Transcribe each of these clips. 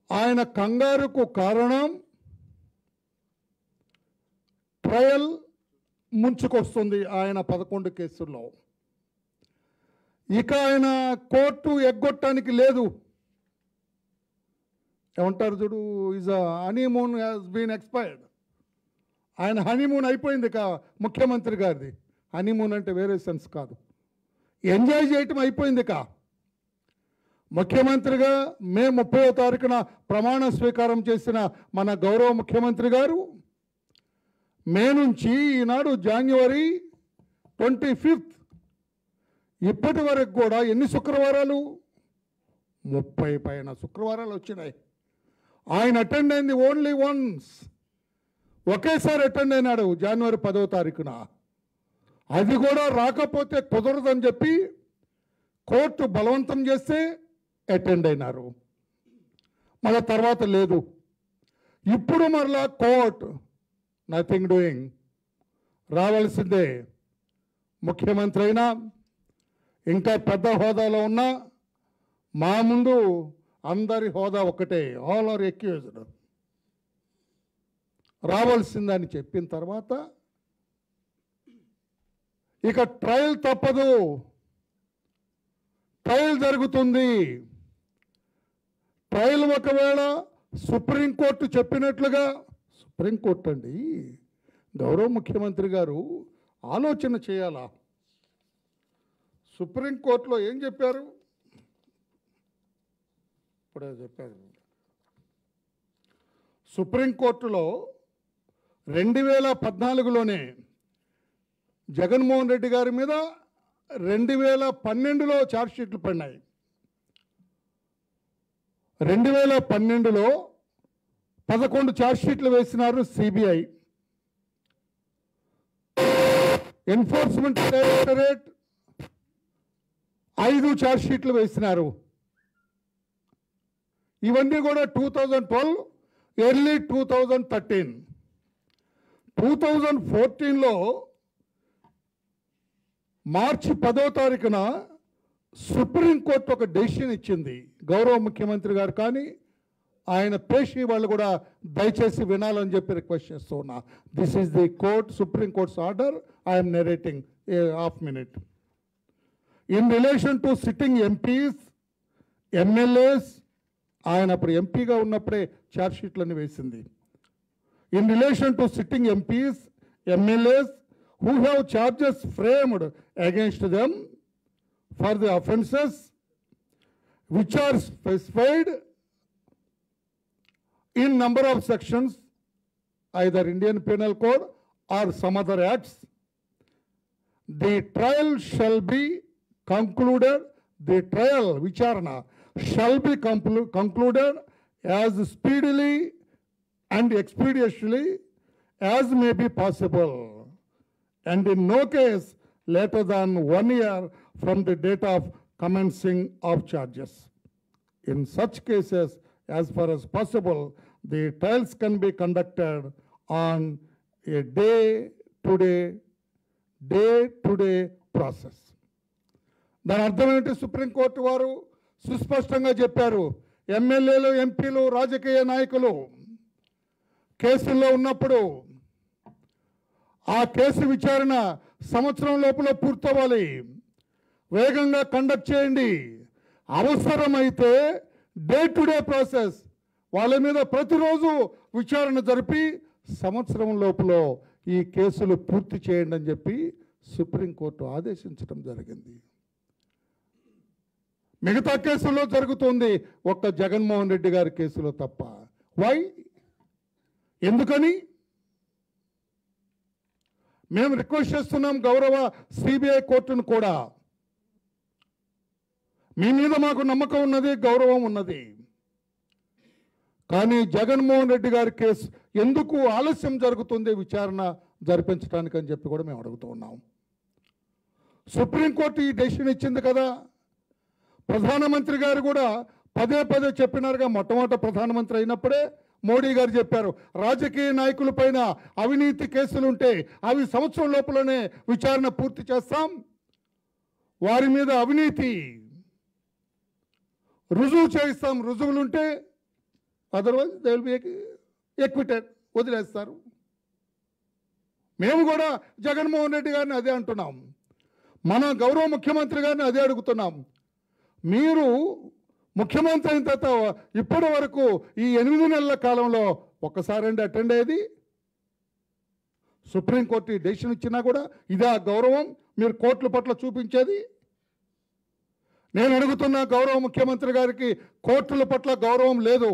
ఆయన కంగారుకు కారణం ట్రయల్ ముంచుకొస్తుంది ఆయన పదకొండు కేసుల్లో ఇక ఆయన కోర్టు ఎగ్గొట్టడానికి లేదు ఏమంటారు చూడు is honeymoon has been expired ఆయన హనీమూన్ అయిపోయింది కా ముఖ్యమంత్రి గారిది హనీమూన్ అంటే వేరే సెన్స్ కాదు ఎంజాయ్ చేయటం అయిపోయింది కా ముఖ్యమంత్రిగా మే ముప్పైవ తారీఖున ప్రమాణ స్వీకారం చేసిన మన గౌరవ ముఖ్యమంత్రి గారు మే నుంచి ఈనాడు జాన్యువరి ట్వంటీ ఫిఫ్త్ ఇప్పటి వరకు కూడా ఎన్ని శుక్రవారాలు ముప్పై పైన శుక్రవారాలు వచ్చినాయి ఆయన అటెండ్ అయింది ఓన్లీ వన్స్ ఒకేసారి అటెండ్ అయినాడు జనవరి పదవ తారీఖున అది కూడా రాకపోతే కుదరదని చెప్పి కోర్టు బలవంతం చేస్తే అటెండ్ అయినారు మళ్ళీ తర్వాత లేదు ఇప్పుడు మరలా కోర్ట్ నథింగ్ డూయింగ్ రావాల్సిందే ముఖ్యమంత్రి అయినా ఇంకా పెద్ద హోదాలో ఉన్నా మా ముందు అందరి హోదా ఒకటే ఆల్ ఆర్ ఎక్యూజ్డ్ రావాల్సిందని చెప్పిన తర్వాత ఇక ట్రయల్ తప్పదు ట్రయల్ జరుగుతుంది ట్రయల్ ఒకవేళ సుప్రీంకోర్టు చెప్పినట్లుగా సుప్రీంకోర్టు అండి గౌరవ ముఖ్యమంత్రి గారు ఆలోచన చేయాలా సుప్రీంకోర్టులో ఏం చెప్పారు ఇప్పుడే చెప్పారు సుప్రీంకోర్టులో రెండు వేల పద్నాలుగులోనే జగన్మోహన్ రెడ్డి గారి మీద రెండు వేల పన్నెండులో ఛార్జ్షీట్లు పడినాయి రెండు వేల పన్నెండులో పదకొండు ఛార్జ్షీట్లు వేసినారు సిబిఐ ఎన్ఫోర్స్మెంట్ డైరెక్టరేట్ ఐదు ఛార్జ్షీట్లు వేసినారు ఇవన్నీ కూడా two thousand twelve early two thousand thirteen two thousand ఫోర్టీన్లో మార్చి పదో తారీఖున సుప్రీంకోర్టు ఒక డెసిషన్ ఇచ్చింది గౌరవ ముఖ్యమంత్రి గారు కానీ ఆయన పేషి వాళ్ళు కూడా దయచేసి వినాలని చెప్పి రిక్వెస్ట్ చేస్తూ ఉన్నా this is the court supreme courts order I'm narrating a half minute in relation to sitting MPs MLAs ఆయన అప్పుడు ఎంపీగా ఉన్నప్పుడే ఛార్జ్షీట్లను వేసింది in relation to sitting MPs MLAs who have charges framed against them for the offences which are specified in number of sections, either Indian Penal Code or some other acts, the trial shall be concluded, the trial, vicharana, shall be conclu- concluded as speedily and expeditiously as may be possible, and in no case later than one year from the date of commencing of charges. In such cases, as far as possible, the trials can be conducted on a day-to-day, day-to-day process. దాని అర్థం ఏంటి supreme court వారు సుస్పష్టంగా చెప్పారు ఎమ్మెల్యేలు ఎంపీలు రాజకీయ నాయకులు కేసుల్లో ఉన్నప్పుడు ఆ కేసు విచారణ సంవత్సరం లోపల పూర్తవ్వాలి వేగంగా కండక్ట్ చేయండి అవసరమైతే డే టు డే ప్రాసెస్ వాళ్ళ మీద ప్రతిరోజు విచారణ జరిపి సంవత్సరం లోపల ఈ కేసులు పూర్తి చేయండి అని చెప్పి సుప్రీంకోర్టు ఆదేశించడం జరిగింది మిగతా కేసుల్లో జరుగుతుంది ఒక్క జగన్మోహన్ రెడ్డి గారి కేసులో తప్ప వై ఎందుకని మేము రిక్వెస్ట్ చేస్తున్నాం గౌరవ సిబిఐ కోర్టును కూడా మీ మీద మాకు నమ్మకం ఉన్నది గౌరవం ఉన్నది కానీ జగన్మోహన్ రెడ్డి గారి కేసు ఎందుకు ఆలస్యం జరుగుతుంది విచారణ జరిపించడానికి అని చెప్పి కూడా మేము అడుగుతూ ఉన్నాం సుప్రీంకోర్టు ఈ డెసిషన్ ఇచ్చింది కదా ప్రధానమంత్రి గారు కూడా పదే పదే చెప్పినారుగా మొట్టమొదట ప్రధానమంత్రి అయినప్పుడే మోడీ గారు చెప్పారు రాజకీయ నాయకుల పైన అవినీతి కేసులు ఉంటే అవి సంవత్సరం లోపలనే విచారణ పూర్తి చేస్తాం వారి మీద అవినీతి రుజువు చేయిస్తాం రుజువులుంటే otherwise they will be acquitted వదిలేస్తారు మేము కూడా జగన్మోహన్ రెడ్డి గారిని అదే అంటున్నాం మన గౌరవ ముఖ్యమంత్రి గారిని అదే అడుగుతున్నాం మీరు ముఖ్యమంత్రి అయిన తర్వాత ఇప్పటి వరకు ఈ ఎనిమిది నెలల కాలంలో ఒక్కసారండి అటెండ్ అయ్యేది సుప్రీంకోర్టు ఈ డెసిషన్ ఇచ్చినా కూడా ఇదే ఆ గౌరవం మీరు కోర్టుల పట్ల చూపించేది నేను అడుగుతున్న గౌరవ ముఖ్యమంత్రి గారికి కోర్టుల పట్ల గౌరవం లేదు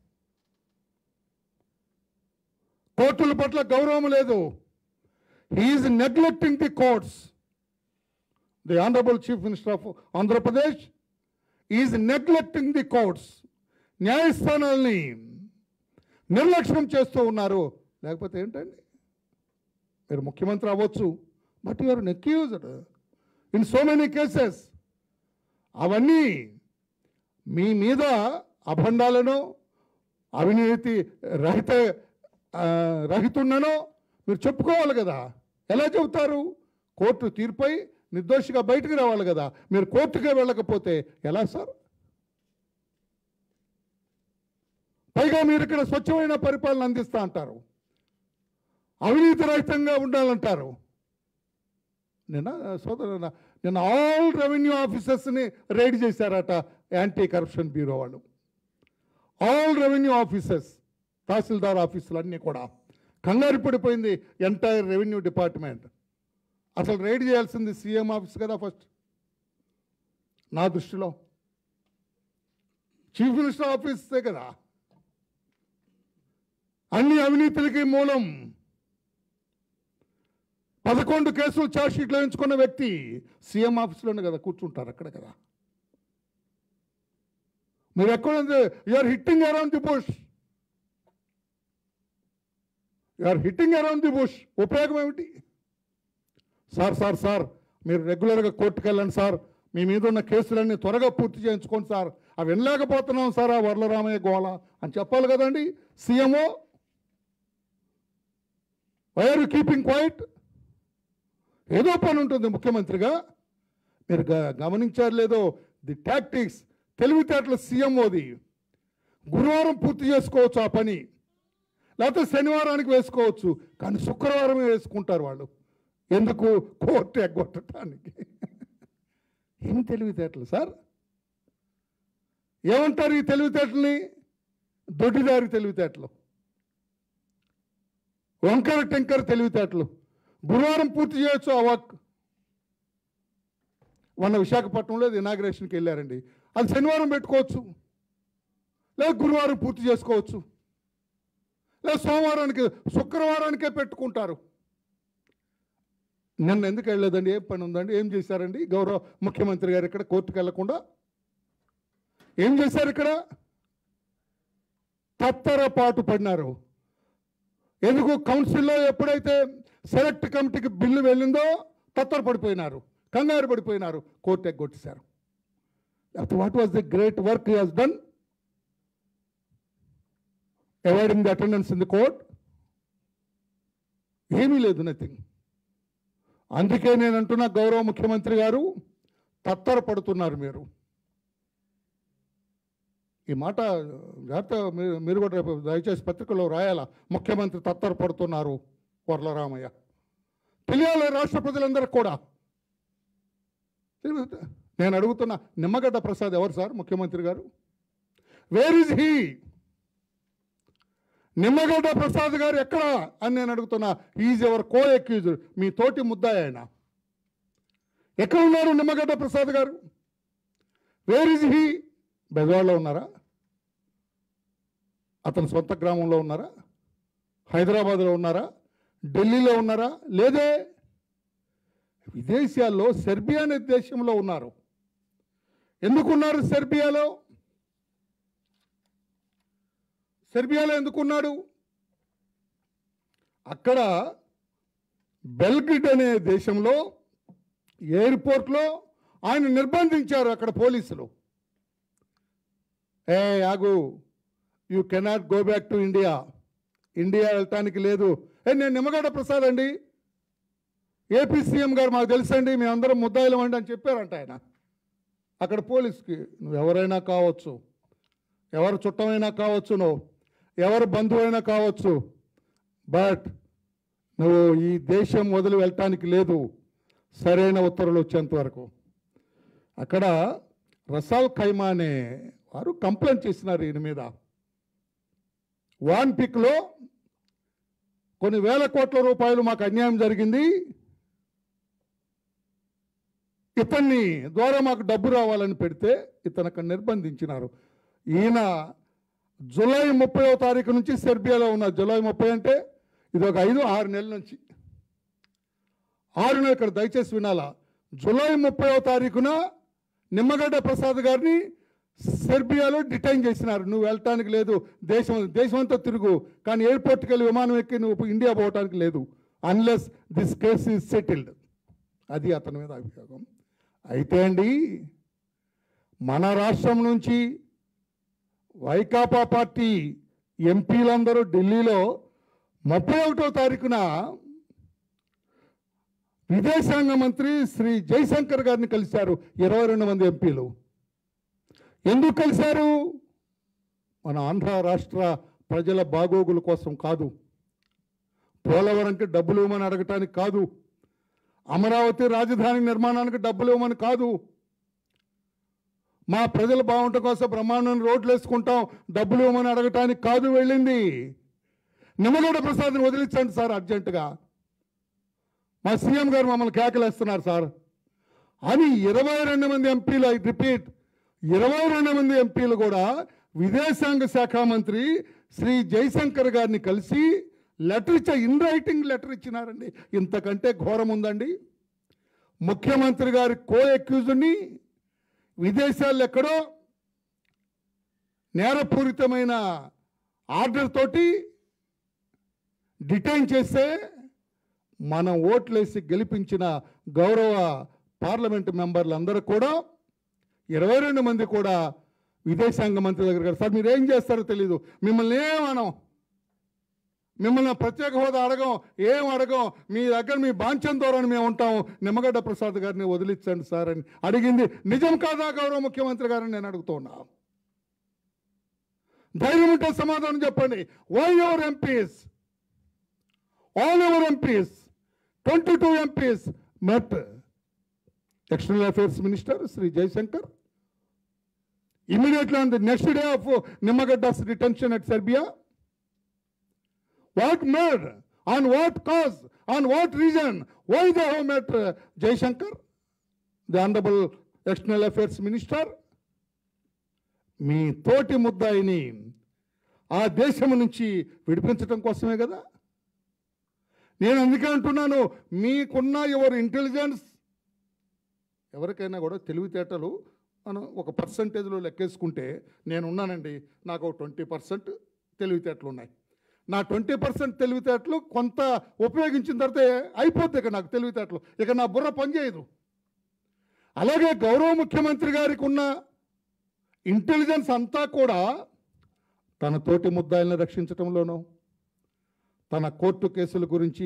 కోర్టుల పట్ల గౌరవం లేదు he is neglecting the courts the honourable chief minister of Andhra Pradesh is neglecting the courts న్యాయస్థానాల్ని నిర్లక్ష్యం చేస్తూ ఉన్నారు లేకపోతే ఏంటండి మీరు ముఖ్యమంత్రి అవ్వచ్చు but your accused in so many cases అవన్నీ మీ మీద అభండాలను అవినీతి రహిత ఆ, రహితున్ననో మీరు చెప్పుకోవాలి కదా ఎలా చెబుతారు కోర్టు తీర్పై నిర్దోషిగా బయటకు రావాలి కదా మీరు కోర్టుకే వెళ్ళకపోతే ఎలా సార్ పైగా మీరు ఇక్కడ స్వచ్ఛమైన పరిపాలన అందిస్తా అంటారు అవినీతి రహితంగా ఉండాలంటారు నిన్న సోదరు నిన్న ఆల్ రెవెన్యూ ఆఫీసర్స్ని రైడ్ చేశారట యాంటీ కరప్షన్ బ్యూరో వాళ్ళు ఆల్ రెవెన్యూ ఆఫీసర్స్ తహసీల్దార్ ఆఫీసులు అన్నీ కూడా కంగారు పడిపోయింది ఎంటైర్ రెవెన్యూ డిపార్ట్మెంట్ అసలు రైడ్ చేయాల్సింది సీఎం ఆఫీస్ కదా ఫస్ట్ నా దృష్టిలో చీఫ్ మినిస్టర్ ఆఫీసే కదా అన్ని అవినీతులకి మూలం పదకొండు కేసులు ఛార్జ్షీట్లో ఎంచుకున్న వ్యక్తి సీఎం ఆఫీస్లోనే కదా కూర్చుంటారు అక్కడ కదా మీరు ఎక్కడ are hitting around the bush are hitting around the bush ఉపయోగం ఏమిటి సార్ సార్ సార్ మీరు రెగ్యులర్గా కోర్టుకు వెళ్ళండి సార్ మీ మీద ఉన్న కేసులన్నీ త్వరగా పూర్తి చేయించుకోండి సార్ అవి వినలేకపోతున్నాం సార్ ఆ వరలరామయ్య గోళ అని చెప్పాలి కదండి సీఎంఓ వైఆర్ కీపింగ్ క్వైట్ ఏదో పని ఉంటుంది ముఖ్యమంత్రిగా మీరు గ- గమనించారు లేదో ది టాక్టిక్స్ తెలివితేటల సీఎంఓది గురువారం పూర్తి చేసుకోవచ్చు ఆ పని లేకపోతే శనివారానికి వేసుకోవచ్చు కానీ శుక్రవారమే వేసుకుంటారు వాళ్ళు ఎందుకు కోర్టు ఎగ్గొట్టడానికి ఏం తెలివితేటలు సార్ ఏమంటారు ఈ తెలివితేటల్ని దొడ్డిదారి తెలివితేటలు వంకర టెంకర తెలివితేటలు గురువారం పూర్తి చేయొచ్చు ఆ వర్క్ మొన్న విశాఖపట్నంలో ఇనాగ్రేషన్కి వెళ్ళారండి అది శనివారం పెట్టుకోవచ్చు లేదా గురువారం పూర్తి చేసుకోవచ్చు లేదా సోమవారానికి శుక్రవారానికే పెట్టుకుంటారు నిన్న ఎందుకు వెళ్ళలేదండి ఏం పని ఉందండి ఏం చేశారండి గౌరవ ముఖ్యమంత్రి గారు ఇక్కడ కోర్టుకు వెళ్లకుండా ఏం చేశారు ఇక్కడ తత్తరపాటు పడినారు ఎందుకు కౌన్సిల్లో ఎప్పుడైతే సెలెక్ట్ కమిటీకి బిల్లు వెళ్ళిందో తత్తర పడిపోయినారు కంగారు పడిపోయినారు కోర్టు ఎగ్గొట్టేశారు లేకపోతే what was the great work he has done avoiding the attendance in the court ఏమీ లేదు నథింగ్ అందుకే నేను అంటున్నా గౌరవ ముఖ్యమంత్రి గారు తత్తర పడుతున్నారు మీరు ఈ మాట జాగ్రత్త మీరు మీరు కూడా రేపు దయచేసి పత్రికలో రాయాలా ముఖ్యమంత్రి తత్తర పడుతున్నారు వరలరామయ్య తెలియాలి రాష్ట్ర ప్రజలందరికీ కూడా నేను అడుగుతున్నా నిమ్మగడ్డ ప్రసాద్ ఎవరు సార్ ముఖ్యమంత్రి గారు where is he Nimmagadda Prasad గారు ఎక్కడ అని నేను అడుగుతున్నా ఈజ్ ఎవర్ కో అక్యూజ్డ్ మీ తోటి ముద్దాయి ఆయన ఎక్కడ ఉన్నారు నిమ్మగడ్డ ప్రసాద్ గారు వేర్ ఇస్ హీ బెజవాడలో ఉన్నారా అతని సొంత గ్రామంలో ఉన్నారా హైదరాబాద్లో ఉన్నారా ఢిల్లీలో ఉన్నారా లేదే విదేశాల్లో సెర్బియా అనే దేశంలో ఉన్నారు ఎందుకున్నారు సెర్బియాలో సెర్బియాలో ఎందుకున్నాడు అక్కడ బెల్గ్రిడ్ అనే దేశంలో ఎయిర్పోర్ట్లో ఆయన నిర్బంధించారు అక్కడ పోలీసులు ఏ ఆగు you cannot go back to India India వెళ్ళటానికి లేదు ఏ నేను నిమ్మగడ్డ ప్రసాద్ అండి ఏపీ సీఎం గారు మాకు తెలుసండి మేము అందరం ముద్దాయిలం అండి అని చెప్పారంట ఆయన అక్కడ పోలీస్కి నువ్వు ఎవరైనా కావచ్చు ఎవరు చుట్టమైనా కావచ్చును ఎవరు బంధువైనా కావచ్చు బట్ నువ్వు ఈ దేశం వదిలి వెళ్ళటానికి లేదు సరైన ఉత్తర్వులు వచ్చేంత వరకు అక్కడ రసాల్ ఖైమా అనే వారు కంప్లైంట్ చేసినారు ఈయన మీద వాన్ పిక్లో కొన్ని వేల కోట్ల రూపాయలు మాకు అన్యాయం జరిగింది ఇతన్ని ద్వారా మాకు డబ్బు రావాలని పెడితే ఇతను అక్కడ నిర్బంధించినారు ఈయన జూలై ముప్పైవ తారీఖు నుంచి సెర్బియాలో ఉన్నారు జూలై ముప్పై అంటే ఇది ఒక ఐదు ఆరు నెలల నుంచి ఆరు నెలలు ఇక్కడ దయచేసి వినాలా జూలై ముప్పైవ తారీఖున నిమ్మగడ్డ ప్రసాద్ గారిని సెర్బియాలో డిటైన్ చేసినారు నువ్వు వెళ్ళటానికి లేదు దేశం దేశమంతా తిరుగు కానీ ఎయిర్పోర్ట్కి వెళ్ళి విమానం ఎక్కి నువ్వు ఇండియా పోవటానికి లేదు unless this case is settled అది అతని మీద అభియోగం అయితే అండి మన రాష్ట్రం నుంచి వైకాపా పార్టీ ఎంపీలందరూ ఢిల్లీలో ముప్పై ఒకటో తారీఖున విదేశాంగ మంత్రి శ్రీ జైశంకర్ గారిని కలిశారు ఇరవై రెండు మంది ఎంపీలు ఎందుకు కలిశారు మన ఆంధ్ర రాష్ట్ర ప్రజల బాగోగుల కోసం కాదు పోలవరంకి డబ్బులు ఇవ్వమని అడగటానికి కాదు అమరావతి రాజధాని నిర్మాణానికి డబ్బులు ఇవ్వమని కాదు మా ప్రజలు బాగుండటం కోసం బ్రహ్మాండం రోడ్లు వేసుకుంటాం డబ్బులు ఇవ్వమని అడగటానికి కాదు వెళ్ళింది నిమ్మగడ్డ ప్రసాద్ని వదిలించండి సార్ అర్జెంటుగా మా సీఎం గారు మమ్మల్ని కేకలేస్తున్నారు సార్ అని ఇరవై రెండు మంది ఎంపీలు ఐ రిపీట్ ఇరవై రెండు మంది ఎంపీలు కూడా విదేశాంగ శాఖ మంత్రి శ్రీ జైశంకర్ గారిని కలిసి లెటర్ ఇచ్చా ఇన్ రైటింగ్ లెటర్ ఇచ్చినారండి ఇంతకంటే ఘోరం ఉందండి ముఖ్యమంత్రి గారి కో అక్యూజ్ని విదేశాల్లో ఎక్కడో నేరపూరితమైన ఆర్డర్ తోటి డిటైన్ చేస్తే మనం ఓట్లేసి గెలిపించిన గౌరవ పార్లమెంట్ మెంబర్లు అందరూ కూడా ఇరవై రెండు మంది కూడా విదేశాంగ మంత్రి దగ్గర గారు సార్ మీరు ఏం చేస్తారో తెలీదు మిమ్మల్ని ఏమనం మిమ్మల్ని ప్రత్యేక హోదా అడగం ఏం అడగం మీ దగ్గర మీ బాంఛం ద్వారా మేము ఉంటాం నిమ్మగడ్డ ప్రసాద్ గారిని వదిలించండి సార్ అని అడిగింది నిజం కాదా గౌరవ ముఖ్యమంత్రి గారిని నేను అడుగుతున్నా ధైర్యం ఉంటే సమాధానం చెప్పండి why your MPs all over MPs twenty two MPs met external affairs minister Shri Jaishankar immediately on the next day of Nimmagadda's detention at Serbia what made on what cause on what reason why they have met Jaishankar the honourable external affairs minister మీ తోటి ముద్దాయిని ఆ దేశం నుంచి విడిపించడం కోసమే కదా నేను అందుకే అంటున్నాను మీకున్న యువర్ ఇంటెలిజెన్స్ ఎవరికైనా కూడా తెలివితేటలు మనం ఒక పర్సంటేజ్లో లెక్కేసుకుంటే నేను ఉన్నానండి నాకు ట్వంటీ పర్సెంట్ తెలివితేటలు ఉన్నాయి నా ట్వంటీ పర్సెంట్ తెలివితేటలు కొంత ఉపయోగించిన తర్వాత అయిపోద్ది ఇక నాకు తెలివితేటలు ఇక నా బుర్ర పనిచేయదు అలాగే గౌరవ ముఖ్యమంత్రి గారికి ఉన్న ఇంటెలిజెన్స్ అంతా కూడా తన తోటి ముద్దాయిల్ని రక్షించటంలోనూ తన కోర్టు కేసుల గురించి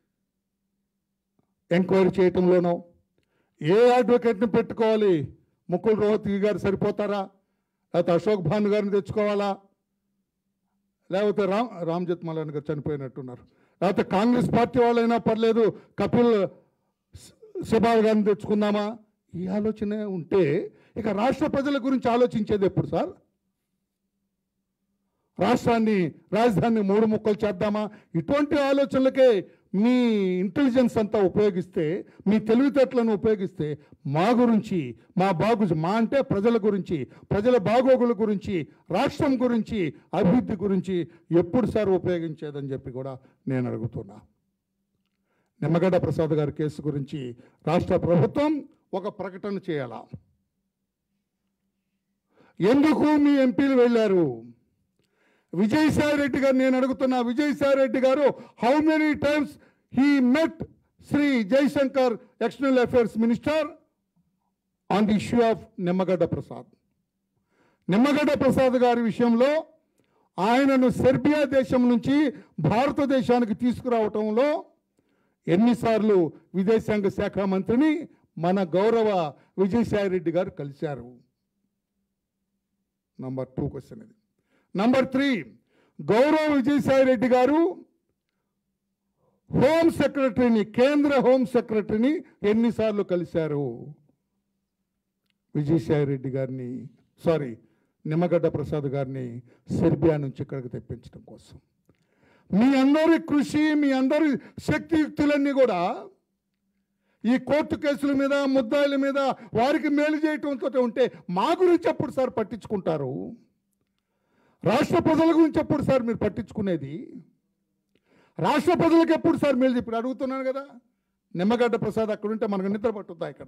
ఎంక్వైరీ చేయటంలోనూ ఏ అడ్వకేట్ని పెట్టుకోవాలి ముకుల్ రోహత్గి గారు సరిపోతారా లేకపోతే అశోక్ భాను గారిని తెచ్చుకోవాలా లేకపోతే రామ్ రామ్ జత్మలాని గారు చనిపోయినట్టున్నారు లేకపోతే కాంగ్రెస్ పార్టీ వాళ్ళైనా పర్లేదు కపిల్ సుబాల్ గారిని తెచ్చుకుందామా ఈ ఆలోచన ఉంటే ఇక రాష్ట్ర ప్రజల గురించి ఆలోచించేది ఎప్పుడు సార్ రాష్ట్రాన్ని రాజధానిని మూడు ముక్కలు చేద్దామా ఇటువంటి ఆలోచనలకే మీ ఇంటెలిజెన్స్ అంతా ఉపయోగిస్తే మీ తెలివితేటలను ఉపయోగిస్తే మా గురించి మా బాగు మా అంటే ప్రజల గురించి ప్రజల బాగోగుల గురించి రాష్ట్రం గురించి అభివృద్ధి గురించి ఎప్పుడు సార్ ఉపయోగించేదని చెప్పి కూడా నేను అడుగుతున్నా నిమ్మగడ్డ ప్రసాద్ గారి కేసు గురించి రాష్ట్ర ప్రభుత్వం ఒక ప్రకటన చేయాలా ఎందుకు మీ ఎంపీలు వెళ్ళారు విజయసాయి రెడ్డి గారు నేను అడుగుతున్నా విజయసాయి రెడ్డి గారు how many times he met Shri Jaishankar external affairs minister on the issue of Nimmagadda Prasad Nimmagadda Prasad గారి విషయంలో ఆయనను సెర్బియా దేశం నుంచి భారతదేశానికి తీసుకురావటంలో ఎన్నిసార్లు విదేశాంగ శాఖ మంత్రిని మన గౌరవ విజయసాయి రెడ్డి గారు కలిశారు నంబర్ టూ క్వశ్చన్ ఇది నంబర్ త్రీ గౌరవ్ విజయసాయి రెడ్డి గారు హోమ్ సెక్రటరీని కేంద్ర హోమ్ సెక్రటరీని ఎన్నిసార్లు కలిశారు విజయసాయి రెడ్డి గారిని సారీ నిమ్మగడ్డ ప్రసాద్ గారిని సెర్బియా నుంచి ఇక్కడికి తెప్పించడం కోసం మీ అందరి కృషి మీ అందరి శక్తియుక్తులన్నీ కూడా ఈ కోర్టు కేసుల మీద ముద్దాయిల మీద వారికి మేలు చేయటంతో ఉంటే మా గురించి ఎప్పుడు సార్ పట్టించుకుంటారు రాష్ట్ర ప్రజల గురించి ఎప్పుడు సార్ మీరు పట్టించుకునేది రాష్ట్ర ప్రజలకు ఎప్పుడు సార్ మేలు ఇప్పుడు అడుగుతున్నాను కదా నిమ్మగడ్డ ప్రసాద్ అక్కడ ఉంటే మనకు నిద్ర పట్టుద్దా ఇక్కడ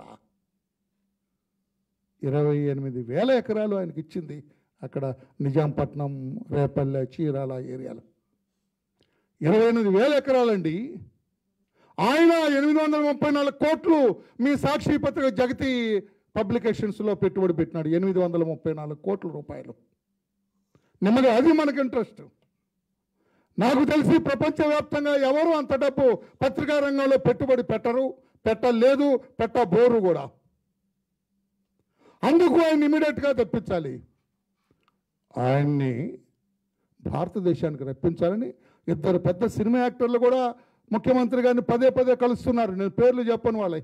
ఇరవై ఎనిమిది వేల ఎకరాలు ఆయనకి ఇచ్చింది అక్కడ నిజాంపట్నం రేపల్లె చీరాల ఏరియాలో ఇరవై ఎనిమిది వేల ఎకరాలండి ఆయన ఎనిమిది వందల ముప్పై నాలుగు కోట్లు మీ సాక్షి పత్రిక జగతి పబ్లికేషన్స్లో పెట్టుబడి పెట్టినాడు ఎనిమిది వందల ముప్పై నాలుగు కోట్ల రూపాయలు నెమ్మది అది మనకు ఇంట్రెస్ట్ నాకు తెలిసి ప్రపంచవ్యాప్తంగా ఎవరు అంత డబ్బు పత్రికా రంగంలో పెట్టుబడి పెట్టరు పెట్టలేదు పెట్టబోరు కూడా అందుకు ఆయన ఇమీడియట్గా తెప్పించాలి ఆయన్ని భారతదేశానికి రప్పించాలని ఇద్దరు పెద్ద సినిమా యాక్టర్లు కూడా ముఖ్యమంత్రి గారిని పదే పదే కలుస్తున్నారు నేను పేర్లు చెప్పను వాళ్ళవి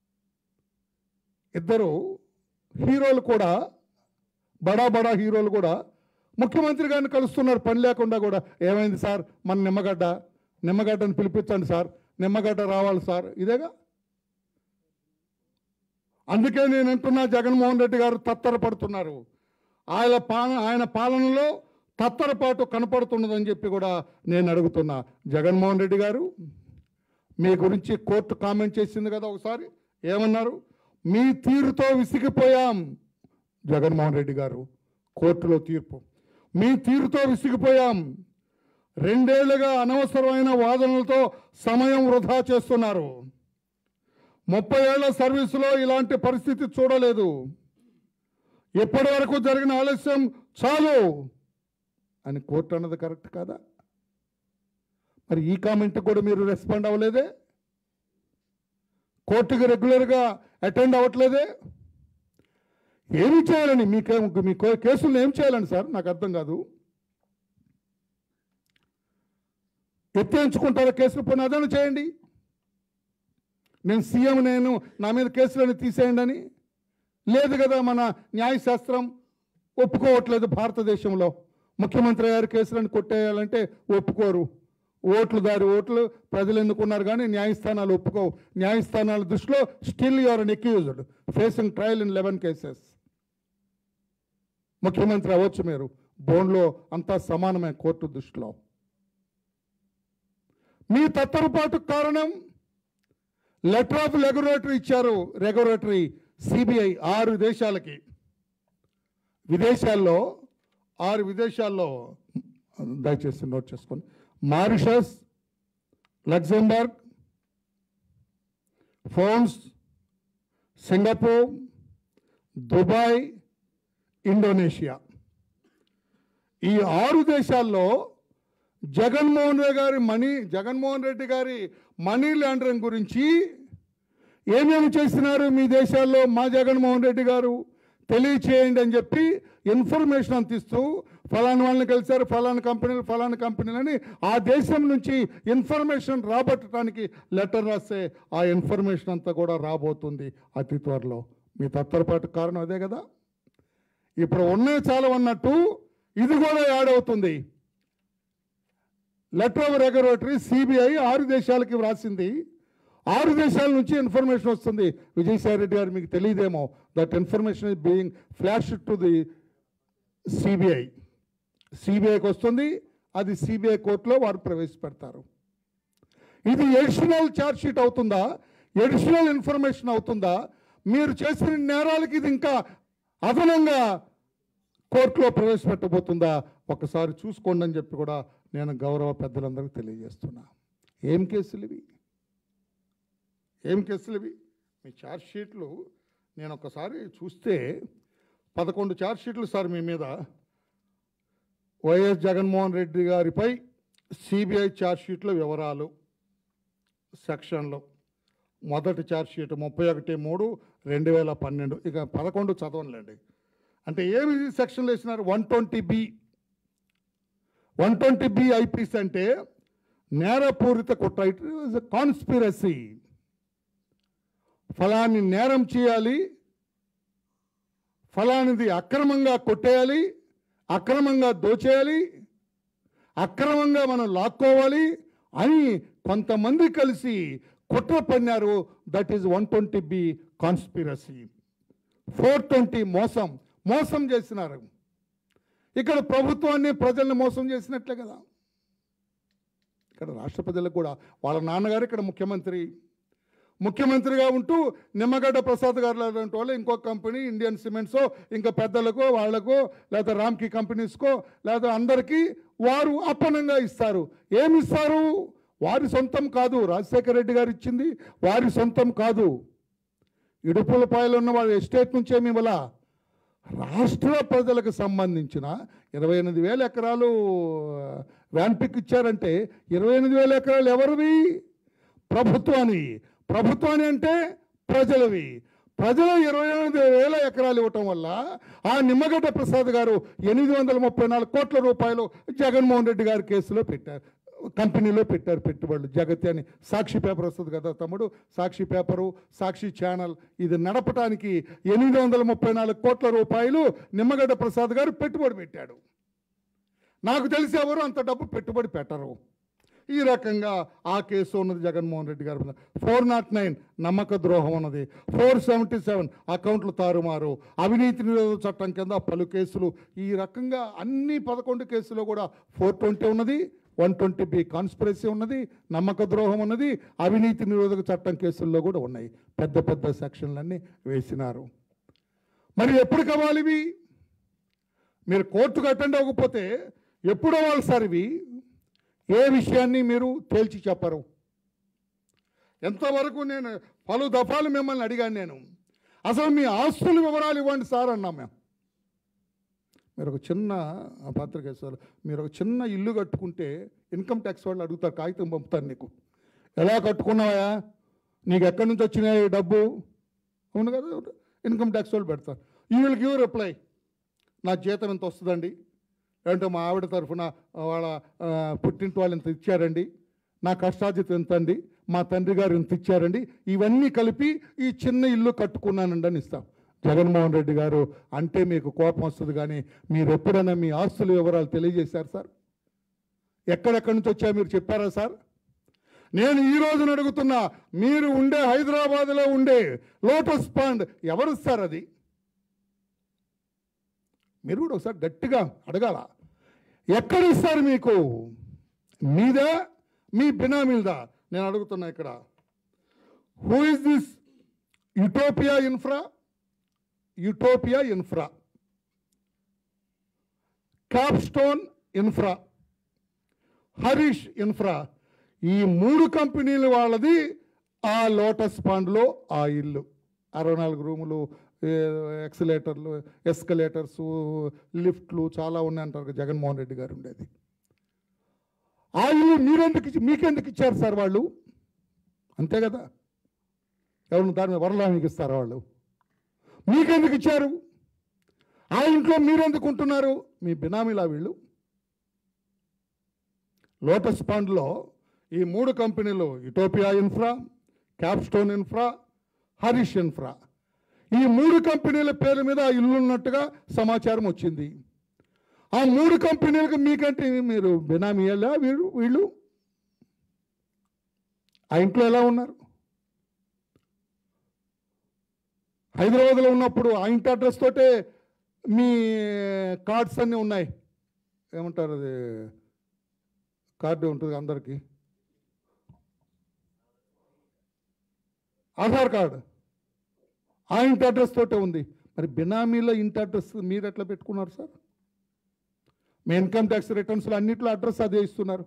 ఇద్దరు హీరోలు కూడా బడా బడా హీరోలు కూడా ముఖ్యమంత్రి గారిని కలుస్తున్నారు పని లేకుండా కూడా ఏమైంది సార్ మన నిమ్మగడ్డ నిమ్మగడ్డని పిలిపించండి సార్ నిమ్మగడ్డ రావాలి సార్ ఇదేగా అందుకే నేను అంటున్నా జగన్మోహన్ రెడ్డి గారు తత్తరపడుతున్నారు ఆయన పాలన ఆయన పాలనలో తత్తరపాటు కనపడుతున్నదని చెప్పి కూడా నేను అడుగుతున్నా జగన్మోహన్ రెడ్డి గారు మీ గురించి కోర్టు కామెంట్ చేసింది కదా ఒకసారి ఏమన్నారు మీ తీరుతో విసిగిపోయాం జగన్మోహన్ రెడ్డి గారు కోర్టులో తీర్పు మీ తీరుతో విసిగిపోయాం రెండేళ్లుగా అనవసరమైన వాదనలతో సమయం వృధా చేస్తున్నారు ముప్పై ఏళ్ల సర్వీసులో ఇలాంటి పరిస్థితి చూడలేదు ఇప్పటి వరకు జరిగిన ఆలస్యం చాలు అని కోర్టు అన్నది కరెక్ట్ కాదా మరి ఈ కామెంట్ కూడా మీరు రెస్పాండ్ అవ్వలేదే కోర్టుకి రెగ్యులర్గా అటెండ్ అవ్వట్లేదే ఏమి చేయాలని మీ కే- మీ కో- కేసులను ఏం చేయాలని సార్ నాకు అర్థం కాదు ఎత్తేయించుకుంటారా కేసులు పోనీ అదన చేయండి నేను సీఎం నేను నా మీద కేసులని తీసేయండి అని లేదు కదా మన న్యాయశాస్త్రం ఒప్పుకోవట్లేదు భారతదేశంలో ముఖ్యమంత్రి గారి కేసులను కొట్టేయాలంటే ఒప్పుకోరు ఓట్లు దారి ఓట్లు ప్రజలు ఎన్నుకున్నారు కానీ న్యాయస్థానాలు ఒప్పుకోవు న్యాయస్థానాల దృష్టిలో still your an accused facing trial in eleven cases ముఖ్యమంత్రి అవ్వచ్చు మీరు బోన్లో అంతా సమానమే కోర్టు దృష్టిలో మీ తత్తరపాటు కారణం లెటర్ ఆఫ్ రెగ్యులేటరీ ఇచ్చారు రెగ్యులేటరీ సిబిఐ ఆరు దేశాలకి విదేశాల్లో ఆరు విదేశాల్లో దయచేసి నోట్ చేసుకోండి మారిషస్ లగ్జంబర్గ్ ఫోన్స్ సింగపూర్ దుబాయ్ ఇండోనేషియా ఈ ఆరు దేశాల్లో జగన్మోహన్ రెడ్డి గారి మనీ జగన్మోహన్ రెడ్డి గారి మనీ లాండరింగ్ గురించి ఏమేమి చేస్తున్నారు మీ దేశాల్లో మా జగన్మోహన్ రెడ్డి గారు తెలియచేయండి అని చెప్పి ఇన్ఫర్మేషన్ అందిస్తూ ఫలానా వాళ్ళని కలిశారు ఫలానా కంపెనీలు ఫలానా కంపెనీలని ఆ దేశం నుంచి ఇన్ఫర్మేషన్ రాబట్టడానికి లెటర్ రాస్తే ఆ ఇన్ఫర్మేషన్ అంతా కూడా రాబోతుంది అతి త్వరలో మీ తత్తరపాటు కారణం అదే కదా ఇప్పుడు ఉన్నవి చాలా అన్నట్టు ఇది కూడా యాడ్ అవుతుంది లెటర్ ఆఫ్ రెగ్యులేటరీ సిబిఐ ఆరు దేశాలకి వ్రాసింది ఆరు దేశాల నుంచి ఇన్ఫర్మేషన్ వస్తుంది విజయసాయి రెడ్డి గారు మీకు తెలియదేమో that information is being flash to the CBI సిబిఐకి వస్తుంది అది సిబిఐ కోర్టులో వారు ప్రవేశపెడతారు ఇది ఎడిషనల్ ఛార్జ్ షీట్ అవుతుందా ఎడిషనల్ ఇన్ఫర్మేషన్ అవుతుందా మీరు చేసిన నేరాలకి ఇది ఇంకా అదనంగా కోర్టులో ప్రవేశపెట్టబోతుందా ఒకసారి చూసుకోండి అని చెప్పి కూడా నేను గౌరవ పెద్దలందరికీ తెలియజేస్తున్నా ఏం కేసులు ఇవి ఏం కేసులు ఇవి మీ ఛార్జ్ షీట్లు నేను ఒకసారి చూస్తే పదకొండు ఛార్జ్ షీట్లు సార్ మీ మీద వైఎస్ జగన్మోహన్ రెడ్డి గారిపై సిబిఐ ఛార్జ్ షీట్ల వివరాలు సెక్షన్లో మొదటి ఛార్జ్ షీట్ ముప్పై ఒకటి మూడు రెండు వేల పన్నెండు ఇక పదకొండు చదవనులేండి అంటే ఏమి సెక్షన్లు వేసినారు one twenty B one twenty B IPC అంటే నేరపూరిత కుట్ర ఇట్ ఇస్ కాన్స్పిరసీ ఫలాన్ని నేరం చేయాలి ఫలానిది అక్రమంగా కొట్టేయాలి అక్రమంగా దోచేయాలి అక్రమంగా మనం లాక్కోవాలి అని కొంతమంది కలిసి కుట్ర పన్నారు that is one twenty B conspiracy four twenty మోసం మోసం చేసినారు ఇక్కడ ప్రభుత్వాన్ని ప్రజల్ని మోసం చేసినట్లే కదా ఇక్కడ రాష్ట్ర ప్రజలకు కూడా వాళ్ళ నాన్నగారు ఇక్కడ ముఖ్యమంత్రి ముఖ్యమంత్రిగా ఉంటూ నిమ్మగడ్డ ప్రసాద్ గారు లాంటి వాళ్ళు ఇంకో కంపెనీ ఇండియన్ సిమెంట్సో ఇంకా పెద్దలకో వాళ్ళకో లేదా రామ్కి కంపెనీస్కో లేదా అందరికీ వారు అప్పనంగా ఇస్తారు ఏమి ఇస్తారు వారి సొంతం కాదు రాజశేఖర రెడ్డి గారు ఇచ్చింది వారి సొంతం కాదు ఇడుపులపాయలు ఉన్న వాళ్ళ ఎస్టేట్ నుంచి ఏమి ఇవ్వాల రాష్ట్ర ప్రజలకు సంబంధించిన ఇరవై ఎనిమిది వేల ఎకరాలు వ్యాన్పిక్ ఇచ్చారంటే ఇరవై ఎనిమిది వేల ఎకరాలు ఎవరివి ప్రభుత్వాన్ని ప్రభుత్వాన్ని అంటే ప్రజలవి ప్రజలు ఇరవై ఎనిమిది వేల ఎకరాలు ఇవ్వటం వల్ల ఆ నిమ్మగడ్డ ప్రసాద్ గారు ఎనిమిది వందల ముప్పై నాలుగు కోట్ల రూపాయలు జగన్మోహన్ రెడ్డి గారి కేసులో పెట్టారు కంపెనీలో పెట్టారు పెట్టుబడులు జగతి అని సాక్షి పేపర్ వస్తుంది కదా తమ్ముడు సాక్షి పేపరు సాక్షి ఛానల్ ఇది నడపడానికి ఎనిమిది వందల ముప్పై నాలుగు కోట్ల రూపాయలు నిమ్మగడ్డ ప్రసాద్ గారు పెట్టుబడి పెట్టాడు నాకు తెలిసి ఎవరు అంత డబ్బు పెట్టుబడి పెట్టరు ఈ రకంగా ఆ కేసు ఉన్నది జగన్మోహన్ రెడ్డి గారి మీద ఫోర్ నాట్ నైన్ నమ్మక ద్రోహం ఉన్నది ఫోర్ సెవెంటీ సెవెన్ అకౌంట్లు తారుమారు అవినీతి నిరోధక చట్టం కింద పలు కేసులు ఈ రకంగా అన్ని పదకొండు కేసులో కూడా ఫోర్ ట్వంటీ ఉన్నది వన్ ట్వంటీ బి కాన్స్పిరసీ ఉన్నది నమ్మక ద్రోహం ఉన్నది అవినీతి నిరోధక చట్టం కేసుల్లో కూడా ఉన్నాయి పెద్ద పెద్ద సెక్షన్లన్నీ వేసినారు మరి ఎప్పుడు కావాలి ఇవి మీరు కోర్టుకు అటెండ్ అవ్వకపోతే ఎప్పుడు అవ్వాలి సార్ ఇవి ఏ విషయాన్ని మీరు తేల్చి చెప్పరు ఎంతవరకు నేను పలు దఫాలు మిమ్మల్ని అడిగాను నేను అసలు మీ ఆస్తుల వివరాలు ఇవ్వండి సార్ అన్నాం మేము మీరు ఒక చిన్న ఆ పత్రిక సార్ మీరు ఒక చిన్న ఇల్లు కట్టుకుంటే ఇన్కమ్ ట్యాక్స్ వాళ్ళు అడుగుతారు కాగితం పంపుతారు నీకు ఎలా కట్టుకున్నావా నీకు ఎక్కడి నుంచి వచ్చినాయి ఈ డబ్బు అవును కదా ఇన్కమ్ ట్యాక్స్ వాళ్ళు పెడతారు యూ విల్ గివ్ రిప్లై నా జీతం ఎంత వస్తుందండి లేదంటే మా ఆవిడ తరఫున వాళ్ళ ఆ, పుట్టింటి వాళ్ళు ఇంత ఇచ్చారండి నా కష్టార్జితం ఎంత అండి మా తండ్రి గారు ఇంత ఇచ్చారండి ఇవన్నీ కలిపి ఈ చిన్న ఇల్లు కట్టుకున్నానండి అని ఇస్తాం జగన్మోహన్ రెడ్డి గారు అంటే మీకు కోపం వస్తుంది కానీ మీరు ఎప్పుడైనా మీ ఆస్తుల వివరాలు తెలియజేశారు సార్ ఎక్కడెక్కడి నుంచి వచ్చా మీరు చెప్పారా సార్ నేను ఈ రోజున అడుగుతున్నా మీరు ఉండే హైదరాబాద్లో ఉండే లోటస్ పాండ్ ఎవరు సార్ అది మీరు కూడా ఒకసారి గట్టిగా అడగాల ఎక్కడ ఇస్తారు మీకు మీదా మీ బినామీలదా నేను అడుగుతున్నా ఇక్కడ who is this Utopia infra Utopia infra Capstone infra Harish infra ఈ మూడు కంపెనీల వాళ్ళది ఆ లోటస్ పాండ్లో ఆ ఇల్లు అరవై నాలుగు రూములు ఏ, ఎక్సలేటర్లు ఎస్కలేటర్స్ లిఫ్ట్లు చాలా ఉన్నాయంటారు కదా జగన్మోహన్ రెడ్డి గారు ఉండేది ఆ ఇల్లు మీరెందుకు ఇచ్చి- మీకెందుకు ఇచ్చారు సార్ వాళ్ళు అంతే కదా ఎవరిని దాని మీద వరలానికి ఇస్తారా వాళ్ళు మీకెందుకు ఇచ్చారు ఆ ఇంట్లో మీరెందుకు ఉంటున్నారు మీ బినామీలా వీళ్ళు లోటస్ పాండ్లో ఈ మూడు కంపెనీలు Utopia infra Capstone infra Harish infra ఈ మూడు కంపెనీల పేరు మీద ఆ ఇల్లు ఉన్నట్టుగా సమాచారం వచ్చింది ఆ మూడు కంపెనీలకు మీకంటే మీరు బినామీయలా వీళ్ళు వీళ్ళు ఆ ఇంట్లో ఎలా ఉన్నారు హైదరాబాద్లో ఉన్నప్పుడు ఆ ఇంటి అడ్రస్ తోటే మీ కార్డ్స్ అన్నీ ఉన్నాయి ఏమంటారు అది కార్డు ఉంటుంది అందరికీ ఆధార్ కార్డు ఆ ఇంటి అడ్రస్ తోటే ఉంది మరి బినామీలో ఇంటి అడ్రస్ మీరు ఎట్లా పెట్టుకున్నారు సార్ మీ ఇన్కమ్ ట్యాక్స్ రిటర్న్స్లో అన్నింటిలో అడ్రస్ అదే ఇస్తున్నారు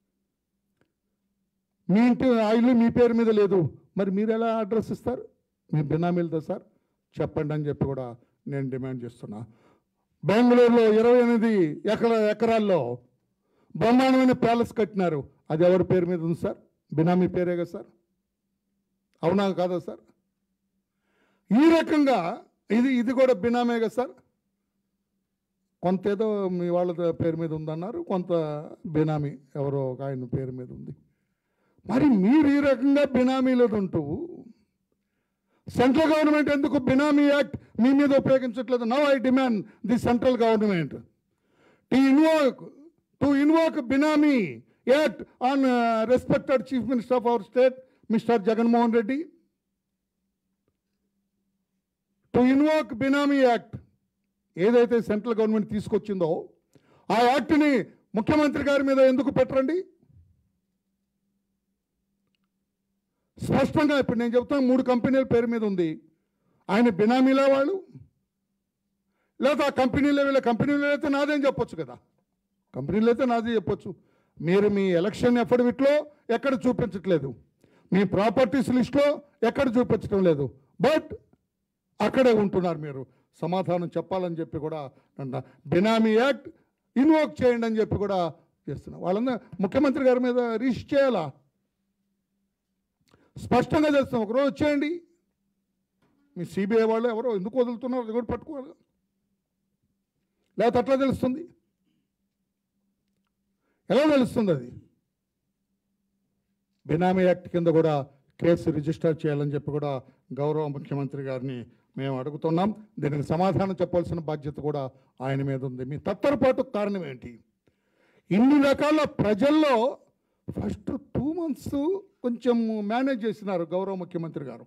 మీ ఇంటి ఆ ఇల్లు మీ పేరు మీద లేదు మరి మీరు ఎలా అడ్రస్ ఇస్తారు మీ బినామీలతో సార్ చెప్పండి అని చెప్పి కూడా నేను డిమాండ్ చేస్తున్నా బెంగళూరులో ఇరవై ఎనిమిది ఎకర ఎకరాల్లో బ్రహ్మాండమైన ప్యాలెస్ కట్టినారు అది ఎవరి పేరు మీద ఉంది సార్ బినామీ పేరే కదా సార్ అవునా కాదా సార్ ఈ రకంగా ఇది ఇది కూడా బినామే కదా సార్ కొంత ఏదో మీ వాళ్ళ పేరు మీద ఉందన్నారు కొంత బినామీ ఎవరో ఒక ఆయన పేరు మీద ఉంది మరి మీరు ఈ రకంగా బినామీలది ఉంటూ సెంట్రల్ గవర్నమెంట్ ఎందుకు బినామీ యాక్ట్ మీ మీద ఉపయోగించట్లేదు now I demand the central government to invoke to invoke benami act on respected chief minister of our state mister Jaganmohan Reddy to invoke benami act ఏదైతే సెంట్రల్ గవర్నమెంట్ తీసుకొచ్చిందో ఆ యాక్ట్ని ముఖ్యమంత్రి గారి మీద ఎందుకు పెట్టరండి స్పష్టంగా ఇప్పుడు నేను చెప్తాను మూడు కంపెనీల పేరు మీద ఉంది ఆయన బినామీలా వాళ్ళు లేదా ఆ కంపెనీలో వీళ్ళ కంపెనీలో అయితే నాదేం చెప్పొచ్చు కదా కంపెనీలో అయితే నాదే చెప్పొచ్చు మీరు మీ ఎలక్షన్ ఎఫిడవిట్లో ఎక్కడ చూపించట్లేదు మీ ప్రాపర్టీస్ లిస్ట్లో ఎక్కడ చూపించడం లేదు బట్ అక్కడే ఉంటున్నారు మీరు సమాధానం చెప్పాలని చెప్పి కూడా అంట బినామీ యాక్ట్ ఇన్వోక్ చేయండి అని చెప్పి కూడా చేస్తున్నారు వాళ్ళందరూ ముఖ్యమంత్రి గారి మీద రిజిస్ట్ చేయాలా స్పష్టంగా తెలుస్తాం ఒకరోజు వచ్చేయండి మీ సిబిఐ వాళ్ళు ఎవరో ఎందుకు వదులుతున్నారు అది కూడా పట్టుకోవాలి లేకపోతే అట్లా తెలుస్తుంది ఎలా తెలుస్తుంది అది బినామీ యాక్ట్ కింద కూడా కేసు రిజిస్టర్ చేయాలని చెప్పి కూడా గౌరవ ముఖ్యమంత్రి గారిని మేము అడుగుతున్నాం దీనికి సమాధానం చెప్పాల్సిన బాధ్యత కూడా ఆయన మీద ఉంది మీ తత్తరపాటు కారణం ఏంటి ఇన్ని రకాల ప్రజల్లో ఫస్ట్ టూ మంత్స్ కొంచెం మేనేజ్ చేసినారు గౌరవ ముఖ్యమంత్రి గారు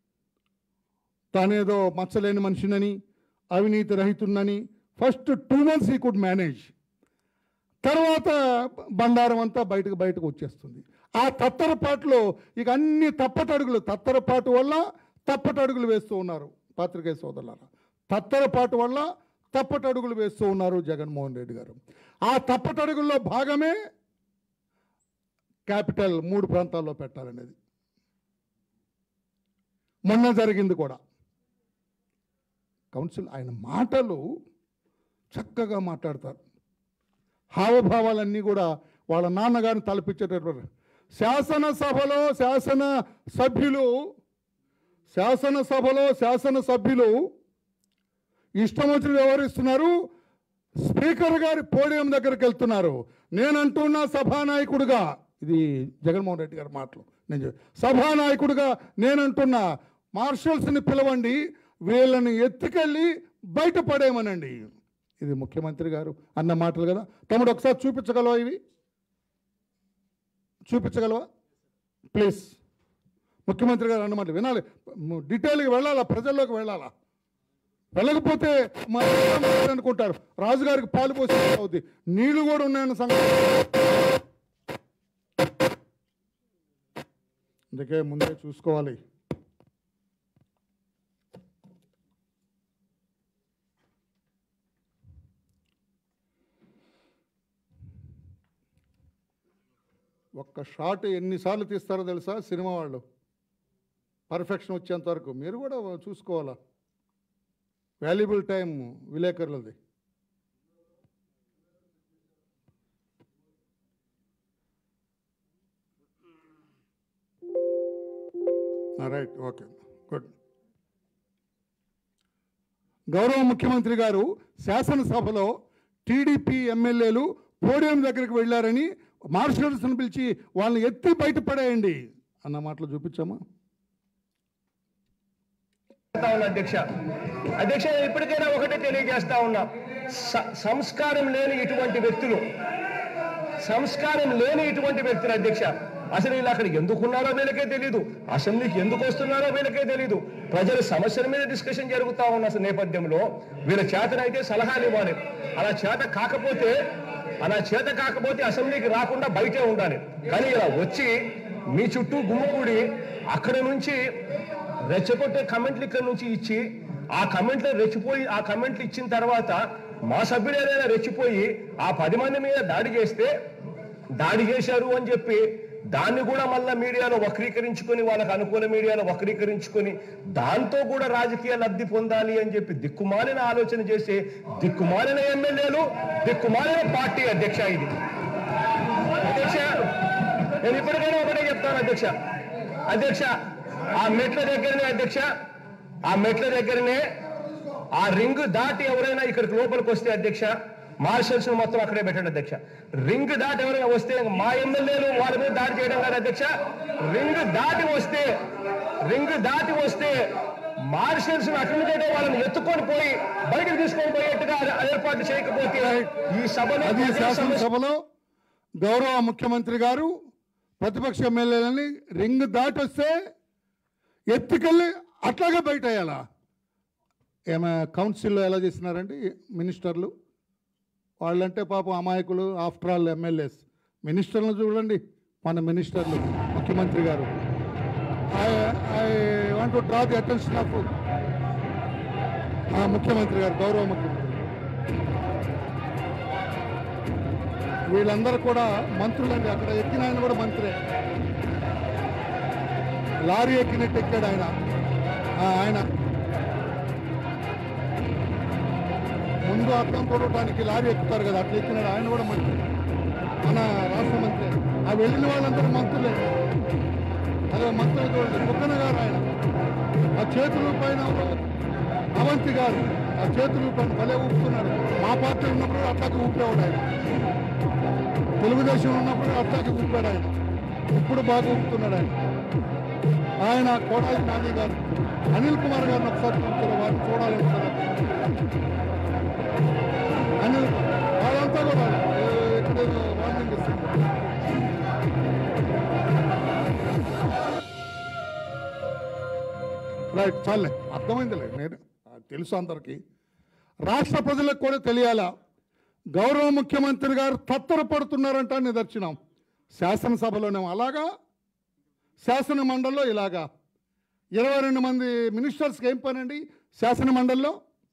తానేదో మచ్చలేని మనిషినని అవినీతి రహితున్నని ఫస్ట్ టూ మంత్స్ ఈ కుడ్ మేనేజ్ తర్వాత బండారం అంతా బయటకు బయటకు వచ్చేస్తుంది ఆ తత్తరపాటులో ఇక అన్ని తప్పటడుగులు తత్తరపాటు వల్ల తప్పటడుగులు వేస్తూ ఉన్నారు పాత్రికేయ సోదరులారా తత్తరపాటు వల్ల తప్పటడుగులు వేస్తూ ఉన్నారు జగన్మోహన్ రెడ్డి గారు ఆ తప్పటడుగుల్లో భాగమే క్యాపిటల్ మూడు ప్రాంతాల్లో పెట్టాలనేది మొన్న జరిగింది కూడా కౌన్సిల్ ఆయన మాటలు చక్కగా మాట్లాడతారు హావభావాలన్నీ కూడా వాళ్ళ నాన్నగారిని తలపించేటటువంటి శాసనసభలో శాసన సభ్యులు శాసనసభలో శాసనసభ్యులు ఇష్టం వచ్చిన వ్యవహరిస్తున్నారు స్పీకర్ గారి పోడియం దగ్గరికి వెళ్తున్నారు నేనంటున్నా సభానాయకుడిగా ఇది జగన్మోహన్ రెడ్డి గారి మాటలు నేను చెప్- సభానాయకుడిగా నేనంటున్నా మార్షల్స్ని పిలవండి వీళ్ళని ఎత్తుకెళ్ళి బయట పడేయమనండి ఇది ముఖ్యమంత్రి గారు అన్న మాటలు కదా తమ్ముడు ఒకసారి చూపించగలవా ఇవి చూపించగలవా ప్లీజ్ ముఖ్యమంత్రి గారు అన్నమాట వినాలి ము- డీటెయిల్గా వెళ్ళాలా ప్రజల్లోకి వెళ్ళాలా వెళ్ళకపోతే మా రాజు అనుకుంటారు రాజుగారికి పాలు పోసి అవుద్ది నీళ్లు కూడా ఉన్నాయన్న సంగతి అందుకే ముందే చూసుకోవాలి ఒక్క షాట్ ఎన్నిసార్లు తీస్తారో తెలుసా సినిమా వాళ్ళు పర్ఫెక్షన్ వచ్చేంత వరకు మీరు కూడా చూసుకోవాలా వాల్యుబుల్ టైం విలేకరులది రైట్ ఓకే గుడ్ గౌరవ ముఖ్యమంత్రి గారు శాసనసభలో టీడీపీ ఎమ్మెల్యేలు పోడియం దగ్గరికి వెళ్ళారని మార్షల్స్ని పిలిచి వాళ్ళని ఎత్తి బయటపడేయండి అన్న మాటలు చూపించామా చేస్తా ఉన్నా అధ్యక్ష అధ్యక్ష నేను ఇప్పటికైనా ఒకటే తెలియజేస్తా ఉన్నా స- సంస్కారం లేని ఇటువంటి వ్యక్తులు సంస్కారం లేని ఇటువంటి వ్యక్తులు అధ్యక్ష అసలు వీళ్ళు అక్కడ ఎందుకున్నారో వీళ్ళకే తెలియదు అసెంబ్లీకి ఎందుకు వస్తున్నారో వీళ్ళకే తెలియదు ప్రజల సమస్యల మీద డిస్కషన్ జరుగుతా ఉన్న అసలు నేపథ్యంలో వీళ్ళ చేతనైతే సలహాలు ఇవ్వాలి అలా చేత కాకపోతే అలా చేత కాకపోతే అసెంబ్లీకి రాకుండా బయటే ఉండాలి కానీ ఇలా వచ్చి మీ చుట్టూ గుమ్ముకూడి అక్కడ నుంచి రెచ్చగొట్టే కమెంట్లు ఇక్కడ నుంచి ఇచ్చి ఆ కమెంట్లు రెచ్చిపోయి ఆ కమెంట్లు ఇచ్చిన తర్వాత మా సభ్యులు ఏదైనా రెచ్చిపోయి ఆ పది మంది మీద దాడి చేస్తే దాడి చేశారు అని చెప్పి దాన్ని కూడా మళ్ళా మీడియాలో వక్రీకరించుకొని వాళ్ళకి అనుకూల మీడియాలో వక్రీకరించుకొని దాంతో కూడా రాజకీయ లబ్ధి పొందాలి అని చెప్పి దిక్కుమాలిన ఆలోచన చేసే దిక్కుమాలిన ఎమ్మెల్యేలు దిక్కుమాలిన పార్టీ అధ్యక్ష ఇది అధ్యక్ష నేను ఇప్పటికైనా ఒకటే చెప్తాను అధ్యక్ష అధ్యక్ష ఆ మెట్ల దగ్గరనే అధ్యక్ష ఆ మెట్ల దగ్గరనే ఆ రింగ్ దాటి ఎవరైనా ఇక్కడికి లోపలికి వస్తే అధ్యక్ష మార్షల్స్ మొత్తం అక్కడే పెట్టండి అధ్యక్ష రింగ్ దాటి ఎవరైనా వస్తే మా ఎమ్మెల్యేలు వాళ్ళ మీద దాడి చేయడం కాదు అధ్యక్ష రింగ్ దాటి వస్తే రింగ్ దాటి వస్తే మార్షల్స్ అటెండ్ చేయడం వాళ్ళని ఎత్తుకొని పోయి బయటకు తీసుకొని పోయేట్టుగా ఏర్పాటు చేయకపోతే ఈ సభలో అది ప్రజా సమస్య- శాసనసభలో గౌరవ ముఖ్యమంత్రి గారు ప్రతిపక్ష ఎమ్మెల్యేలని రింగ్ దాటి వస్తే ఎత్తుకెళ్ళి అట్లాగే బయట వేయాలా ఏమైనా కౌన్సిల్లో ఎలా చేసినారండి మినిస్టర్లు వాళ్ళంటే పాపం అమాయకులు ఆఫ్టర్ ఆల్ ఎమ్మెల్యేస్ మినిస్టర్లు చూడండి మన మినిస్టర్లు ముఖ్యమంత్రి గారు I I want to draw the attention of ముఖ్యమంత్రి గారు గౌరవ ముఖ్యమంత్రి వీళ్ళందరూ కూడా మంత్రులండి అక్కడ ఎక్కిన ఆయన కూడా మంత్రే లారీ ఎక్కినట్టు ఎక్కాడు ఆయన ఆ, ఆయన ముందు అర్థం కొడటానికి లారీ ఎక్కుతారు కదా అట్లా ఎక్కినాడు ఆయన కూడా మంత్రి మన రాష్ట్ర మంత్రి ఆ వెళ్ళిన వాళ్ళందరూ మంత్రులే అదే మంత్రులు చూడండి కుక్కన గారు ఆయన ఆ చేతుల పైన అవంతి గారు ఆ చేతుల పైన భలే ఊపుతున్నాడు మా పార్టీ ఉన్నప్పుడు అట్లాగే ఊపేవాడు ఆయన తెలుగుదేశం ఉన్నప్పుడు అట్లాగే ఊపాడు ఆయన ఇప్పుడు బాగా ఊపుతున్నాడు ఆయన ఆయన కోడాలి నాని గారు అనిల్ కుమార్ గారిని ఒకసారి చూస్తారు వారిని చూడాలి ఒకసారి అనిల్ వాళ్ళంతా కూడా ఏ- ఇక్కడ ఏదో వార్నింగ్ ఇస్తున్నారు రైట్ చాలే అర్థమైందిలే నేను ఆ, తెలుసు అందరికీ రాష్ట్ర ప్రజలకు కూడా తెలియాలా గౌరవ ముఖ్యమంత్రి గారు తత్తరపడుతున్నారంట నిదర్శనం శాసనసభలోనే అలాగా శాసన మండలిలో ఇలాగా ఇరవై రెండు మంది మినిస్టర్స్కి ఏం పనండి శాసన మండలిలో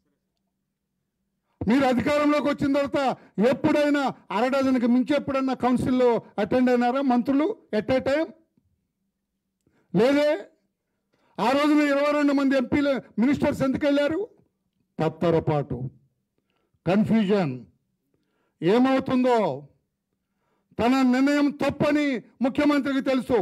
మీరు అధికారంలోకి వచ్చిన తర్వాత ఎప్పుడైనా అర డజన్కి మించి ఎప్పుడైనా కౌన్సిల్లో అటెండ్ అయినారా మంత్రులు ఎట్ ఏ టైం లేదే ఆ రోజున ఇరవై రెండు మంది ఎంపీలు మినిస్టర్స్ ఎందుకు వెళ్ళారు తత్తరపాటు కన్ఫ్యూజన్ ఏమవుతుందో తన నిర్ణయం తప్పని ముఖ్యమంత్రికి తెలుసు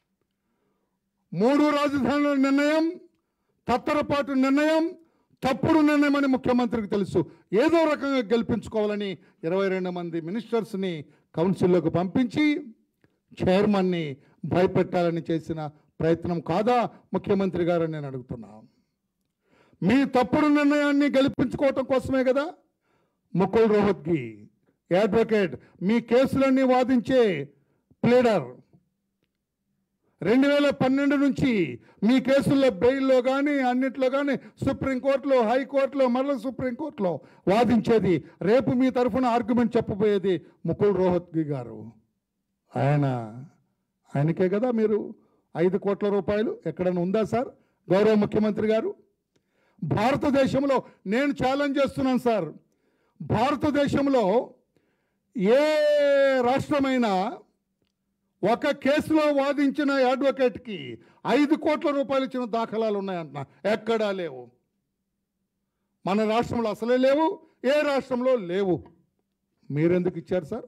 మూడు రాజధానుల నిర్ణయం తత్తరపాటు నిర్ణయం తప్పుడు నిర్ణయం అని ముఖ్యమంత్రికి తెలుసు ఏదో రకంగా గెలిపించుకోవాలని ఇరవై రెండు మంది మినిస్టర్స్ని కౌన్సిల్లోకి పంపించి చైర్మన్ని భయపెట్టాలని చేసిన ప్రయత్నం కాదా ముఖ్యమంత్రి గారు నేను అడుగుతున్నా మీ తప్పుడు నిర్ణయాన్ని గెలిపించుకోవటం కోసమే కదా ముకుల్ రోహత్గి అడ్వకేట్ మీ కేసులన్నీ వాదించే ప్లేడర్ రెండు వేల పన్నెండు నుంచి మీ కేసుల్లో బెయిల్లో కానీ అన్నిట్లో కానీ సుప్రీంకోర్టులో హైకోర్టులో మరలా సుప్రీంకోర్టులో వాదించేది రేపు మీ తరఫున ఆర్గ్యుమెంట్ చెప్పబోయేది ముకుల్ రోహత్గి గారు ఆయన ఆయనకే కదా మీరు ఐదు కోట్ల రూపాయలు ఎక్కడైనా ఉందా సార్ గౌరవ ముఖ్యమంత్రి గారు భారతదేశంలో నేను ఛాలెంజ్ చేస్తున్నాను సార్ భారతదేశంలో ఏ రాష్ట్రమైనా ఒక కేసులో వాదించిన అడ్వకేట్కి ఐదు కోట్ల రూపాయలు ఇచ్చిన దాఖలాలు ఉన్నాయంటున్నా ఎక్కడా లేవు మన రాష్ట్రంలో అసలే లేవు ఏ రాష్ట్రంలో లేవు మీరెందుకు ఇచ్చారు సార్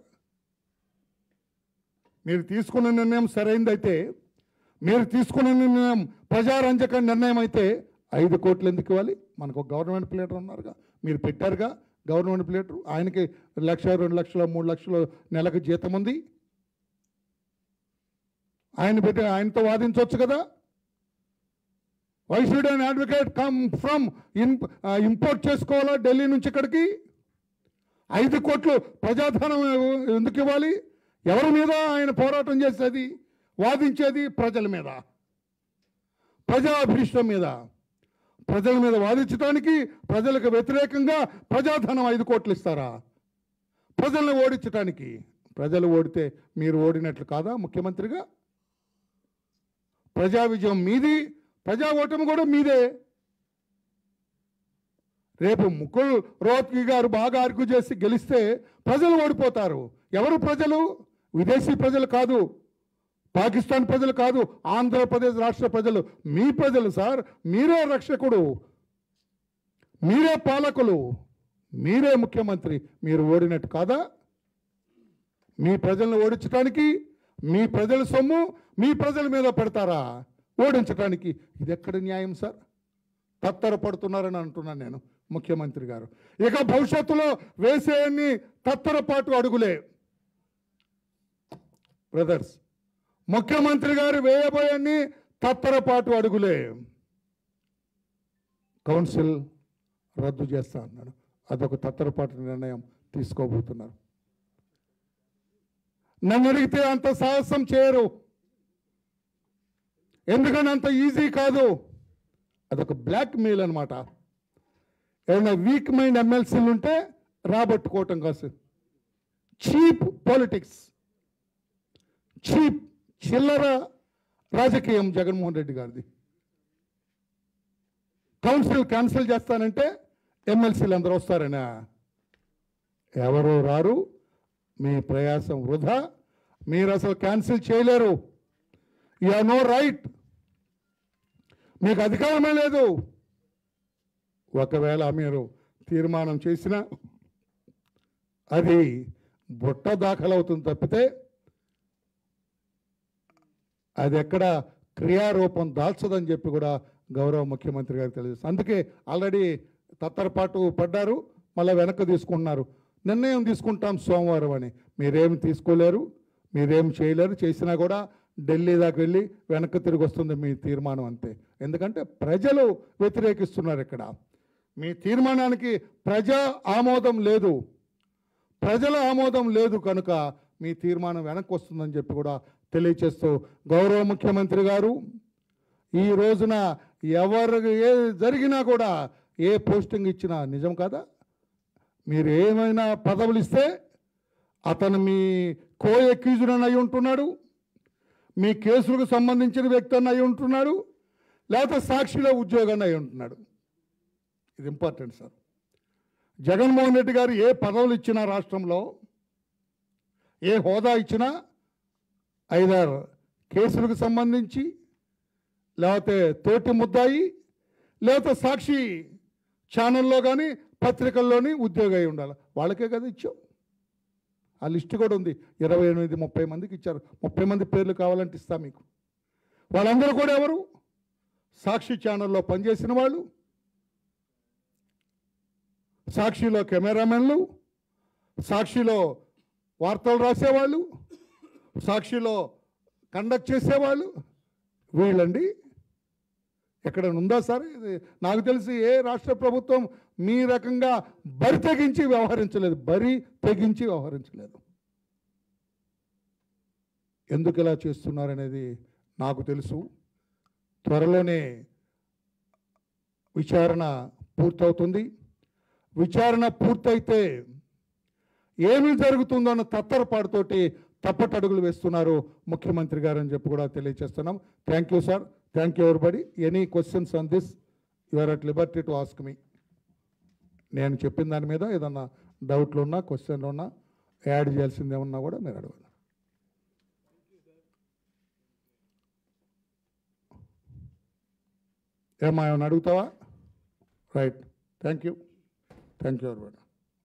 మీరు తీసుకున్న నిర్ణయం సరైందైతే మీరు తీసుకున్న నిర్ణయం ప్రజారంజక నిర్ణయం అయితే ఐదు కోట్లు ఎందుకు ఇవ్వాలి మనకు ఒక గవర్నమెంట్ ప్లేటర్ ఉన్నారుగా మీరు పెట్టారుగా గవర్నమెంట్ ప్లేటర్ ఆయనకి లక్ష రెండు లక్షలు మూడు లక్షలు నెలకు జీతం ఉంది ఆయన పెట్టి ఆయనతో వాదించవచ్చు కదా why should an advocate come from in import చేసుకోవాలా ఢిల్లీ నుంచి ఇక్కడికి ఐదు కోట్లు ప్రజాధనం ఎందుకు ఇవ్వాలి ఎవరి మీద ఆయన పోరాటం చేసేది వాదించేది ప్రజల మీద ప్రజా అభిష్టం మీద ప్రజల మీద వాదించడానికి ప్రజలకు వ్యతిరేకంగా ప్రజాధనం ఐదు కోట్లు ఇస్తారా ప్రజల్ని ఓడించడానికి ప్రజలు ఓడితే మీరు ఓడినట్లు కాదా ముఖ్యమంత్రిగా ప్రజా విజయం మీది ప్రజా ఓటమి కూడా మీదే రేపు ముకుల్ రోత్కి గారు బాగా ఆర్గ్యూ చేసి గెలిస్తే ప్రజలు ఓడిపోతారు ఎవరు ప్రజలు విదేశీ ప్రజలు కాదు పాకిస్తాన్ ప్రజలు కాదు ఆంధ్రప్రదేశ్ రాష్ట్ర ప్రజలు మీ ప్రజలు సార్ మీరే రక్షకుడు మీరే పాలకులు మీరే ముఖ్యమంత్రి మీరు ఓడినట్టు కాదా మీ ప్రజలను ఓడించడానికి మీ ప్రజల సొమ్ము మీ ప్రజల మీద పెడతారా ఓడించడానికి ఇది ఎక్కడ న్యాయం సార్ తత్తర పడుతున్నారని అంటున్నాను నేను ముఖ్యమంత్రి గారు ఇక భవిష్యత్తులో వేసేయన్ని తత్తరపాటు అడుగులే బ్రదర్స్ ముఖ్యమంత్రి గారు వేయబోయన్ని తత్తరపాటు అడుగులే కౌన్సిల్ రద్దు చేస్తా అన్నాడు అదొక తత్తరపాటు నిర్ణయం తీసుకోబోతున్నారు నన్ను అడిగితే అంత సాహసం చేయరు ఎందుకని అంత ఈజీ కాదు అదొక బ్లాక్ మెయిల్ అనమాట ఏమైనా వీక్ మైండ్ ఎమ్మెల్సీలు ఉంటే రాబట్టుకోవటం కాదు చీప్ పాలిటిక్స్ చీప్ చిల్లర రాజకీయం జగన్మోహన్ రెడ్డి గారిది కౌన్సిల్ క్యాన్సిల్ చేస్తానంటే ఎమ్మెల్సీలు అందరూ వస్తారనా ఎవరు రారు మీ ప్రయాసం వృధా మీరు అసలు క్యాన్సిల్ చేయలేరు యు నో రైట్ మీకు అధికారమే లేదు ఒకవేళ మీరు తీర్మానం చేసినా అది బుట్ట దాఖలవుతుంది తప్పితే అది ఎక్కడ క్రియారూపం దాల్చదని చెప్పి కూడా గౌరవ ముఖ్యమంత్రి గారు తెలియజేస్తారు అందుకే ఆల్రెడీ తత్తరపాటు పడ్డారు మళ్ళీ వెనక్కి తీసుకుంటున్నారు నిర్ణయం తీసుకుంటాం సోమవారం అని మీరేం తీసుకోలేరు మీరేం చేయలేరు చేసినా కూడా ఢిల్లీ దాకా వెళ్ళి వెనక్కి తిరిగి వస్తుంది మీ తీర్మానం అంతే ఎందుకంటే ప్రజలు వ్యతిరేకిస్తున్నారు ఇక్కడ మీ తీర్మానానికి ప్రజా ఆమోదం లేదు ప్రజల ఆమోదం లేదు కనుక మీ తీర్మానం వెనక్కి వస్తుందని చెప్పి కూడా తెలియచేస్తూ గౌరవ ముఖ్యమంత్రి గారు ఈ రోజున ఎవరు ఏ జరిగినా కూడా ఏ పోస్టింగ్ ఇచ్చినా నిజం కదా మీరు ఏమైనా పదవులు ఇస్తే అతను మీ కో ఎక్యూజ్డ్ అని అయి ఉంటున్నాడు మీ కేసులకు సంబంధించిన వ్యక్తి అని అయి ఉంటున్నాడు లేకపోతే సాక్షిలో ఉద్యోగాన్ని అయి ఉంటున్నాడు ఇది ఇంపార్టెంట్ సార్ జగన్మోహన్ రెడ్డి గారు ఏ పదవులు ఇచ్చినా రాష్ట్రంలో ఏ హోదా ఇచ్చినా ఐదారు కేసులకు సంబంధించి లేకపోతే తోటి ముద్దాయి లేకపోతే సాక్షి ఛానల్లో కానీ పత్రికల్లోని ఉద్యోగం అయి ఉండాలి వాళ్ళకే కదా ఇచ్చాం ఆ లిస్ట్ కూడా ఉంది ఇరవై ఎనిమిది ముప్పై మందికి ఇచ్చారు ముప్పై మంది పేర్లు కావాలంటే ఇస్తా మీకు వాళ్ళందరూ కూడా ఎవరు సాక్షి ఛానల్లో పనిచేసిన వాళ్ళు సాక్షిలో కెమెరామెన్లు సాక్షిలో వార్తలు రాసేవాళ్ళు సాక్షిలో కండక్ట్ చేసేవాళ్ళు వీళ్ళండి ఎక్కడ ఉందా సార్ ఇది నాకు తెలిసి ఏ రాష్ట్ర ప్రభుత్వం మీ రకంగా బరి తెగించి వ్యవహరించలేదు బరి తెగించి వ్యవహరించలేదు ఎందుకు ఇలా చేస్తున్నారనేది నాకు తెలుసు త్వరలోనే విచారణ పూర్తవుతుంది విచారణ పూర్తయితే ఏమి జరుగుతుందో అన్న తత్తరపాటుతోటి తప్పటడుగులు వేస్తున్నారు ముఖ్యమంత్రి గారు అని చెప్పి కూడా తెలియజేస్తున్నాం thank you sir thank you everybody any questions on this you are at liberty to ask మీ నేను చెప్పిన దాని మీద ఏదన్నా డౌట్లు ఉన్నా క్వశ్చన్లు ఉన్నా యాడ్ చేయాల్సింది ఏమన్నా కూడా మీరు అడగండి ఏమా ఏమైనా అడుగుతావా right thank you thank you everybody